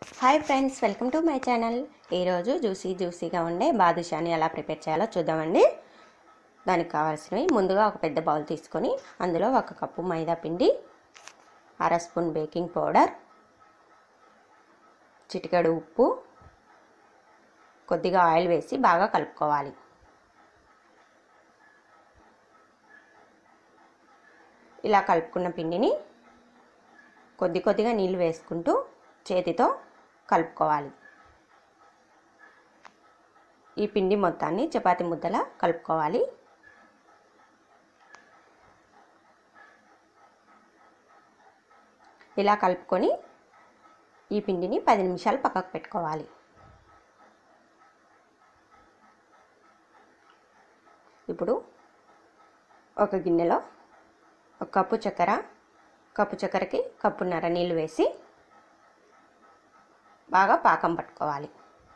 hi friends welcome to my channel ఈరోజు juicy జ్యూసీగా ఉండే బాదుషాని ఎలా ప్రిపేర్ చేయాలో చూద్దామండి దానికి కావాల్సినవి ముందుగా ఒక పెద్ద బౌల్ తీసుకొని అందులో ఒక కప్పు మైదా పిండి అర స్పూన్ బేకింగ్ పౌడర్ చిటికెడు ఉప్పు కొద్దిగా ఆయిల్ వేసి బాగా కలుపుకోవాలి ఇలా కలుపుకున్న పిండిని కొద్ది కొద్దిగా నీళ్ళు వేసుకుంటూ చేతితో కలుపుకోవాలి ఈ పిండి మొత్తాన్ని చపాతి ముద్దలా కలుపుకోవాలి ఇలా కలుపుకొని ఈ పిండిని పది నిమిషాలు పక్కకు పెట్టుకోవాలి ఇప్పుడు ఒక గిన్నెలో ఒక కప్పు చక్కెర కప్పు చక్కెరకి కప్పున్నర నీళ్ళు వేసి బాగా పాకం పట్టుకోవాలి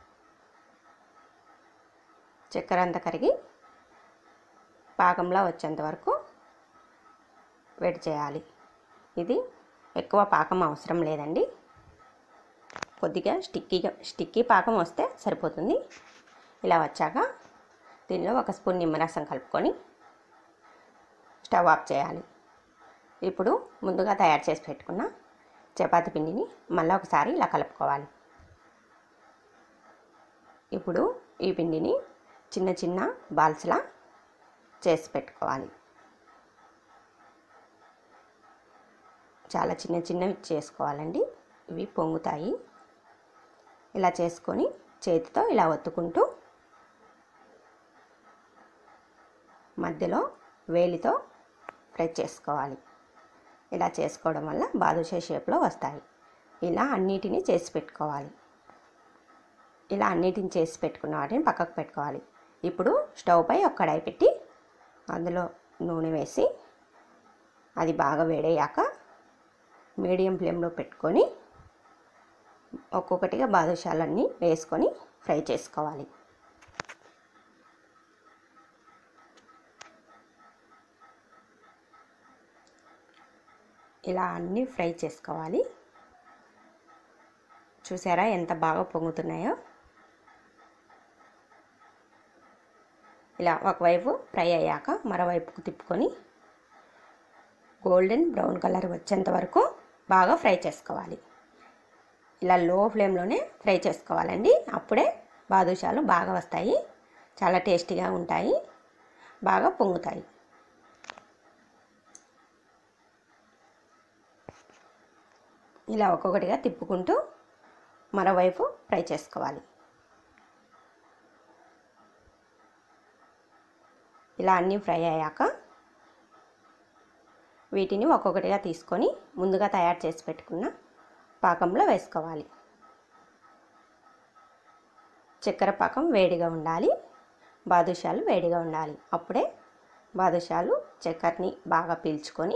చక్కెర అంతా కరిగి పాకంలో వచ్చేంత వరకు వేడి చేయాలి ఇది ఎక్కువ పాకం అవసరం లేదండి కొద్దిగా స్టిక్కీగా స్టిక్కీ పాకం వస్తే సరిపోతుంది ఇలా వచ్చాక దీనిలో ఒక స్పూన్ నిమ్మరసం కలుపుకొని స్టవ్ ఆఫ్ చేయాలి ఇప్పుడు ముందుగా తయారు చేసి పెట్టుకున్న చపాతి పిండిని మళ్ళీ ఒకసారి ఇలా కలుపుకోవాలి ఇప్పుడు ఈ పిండిని చిన్న చిన్న బాల్స్లా చేసి పెట్టుకోవాలి చాలా చిన్న చిన్నవి చేసుకోవాలండి ఇవి పొంగుతాయి ఇలా చేసుకొని చేతితో ఇలా ఒత్తుకుంటూ మధ్యలో వేలితో ప్రెస్ చేసుకోవాలి ఇలా చేసుకోవడం వల్ల బాదుషా షేప్లో వస్తాయి ఇలా అన్నిటినీ చేసి పెట్టుకోవాలి ఇలా అన్నిటిని చేసి పెట్టుకున్న వాటిని పక్కకు పెట్టుకోవాలి ఇప్పుడు స్టవ్ పై ఒక కడాయి పెట్టి అందులో నూనె వేసి అది బాగా వేడయ్యాక మీడియం ఫ్లేమ్లో పెట్టుకొని ఒక్కొక్కటిగా బాదుషాలన్నీ వేసుకొని ఫ్రై చేసుకోవాలి ఇలా అన్నీ ఫ్రై చేసుకోవాలి చూసారా ఎంత బాగా పొంగుతున్నాయో ఇలా ఒకవైపు ఫ్రై అయ్యాక మరోవైపుకు తిప్పుకొని గోల్డెన్ బ్రౌన్ కలర్ వచ్చేంత వరకు బాగా ఫ్రై చేసుకోవాలి ఇలా లో ఫ్లేమ్లోనే ఫ్రై చేసుకోవాలండి అప్పుడే బాదుషాలు బాగా వస్తాయి చాలా టేస్టీగా ఉంటాయి బాగా పొంగుతాయి ఇలా ఒక్కొక్కటిగా తిప్పుకుంటూ మరోవైపు ఫ్రై చేసుకోవాలి ఇలా అన్నీ ఫ్రై అయ్యాక వీటిని ఒక్కొక్కటిగా తీసుకొని ముందుగా తయారు చేసి పెట్టుకున్న పాకంలో వేసుకోవాలి చక్కెర పాకం వేడిగా ఉండాలి బాదుషాలు వేడిగా ఉండాలి అప్పుడే బాదుషాలు చక్కెరని బాగా పీల్చుకొని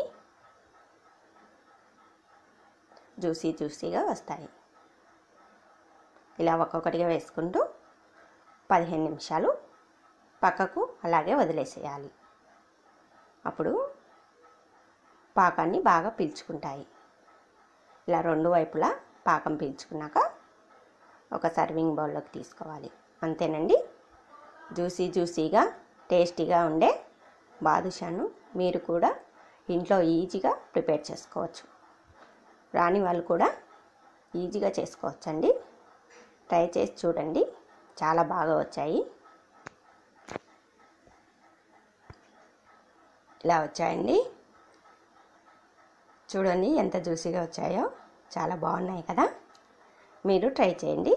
జ్యూసీ జ్యూసీగా వస్తాయి ఇలా ఒక్కొక్కటిగా వేసుకుంటూ పదిహేను నిమిషాలు పక్కకు అలాగే వదిలేసేయాలి అప్పుడు పాకాన్ని బాగా పీల్చుకుంటాయి ఇలా రెండు వైపులా పాకం పీల్చుకున్నాక ఒక సర్వింగ్ బౌల్లోకి తీసుకోవాలి అంతేనండి జ్యూసీ జ్యూసీగా టేస్టీగా ఉండే బాదుషాను మీరు కూడా ఇంట్లో ఈజీగా ప్రిపేర్ చేసుకోవచ్చు రాని వాళ్ళు కూడా ఈజీగా చేసుకోవచ్చండి ట్రై చేసి చూడండి చాలా బాగా వచ్చాయి ఇలా వచ్చాయండి చూడండి ఎంత జ్యూసీగా వచ్చాయో చాలా బాగున్నాయి కదా మీరు ట్రై చేయండి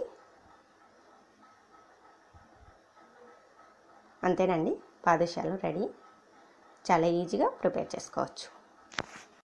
అంతేనండి పాదుషాలు రెడీ చాలా ఈజీగా ప్రిపేర్ చేసుకోవచ్చు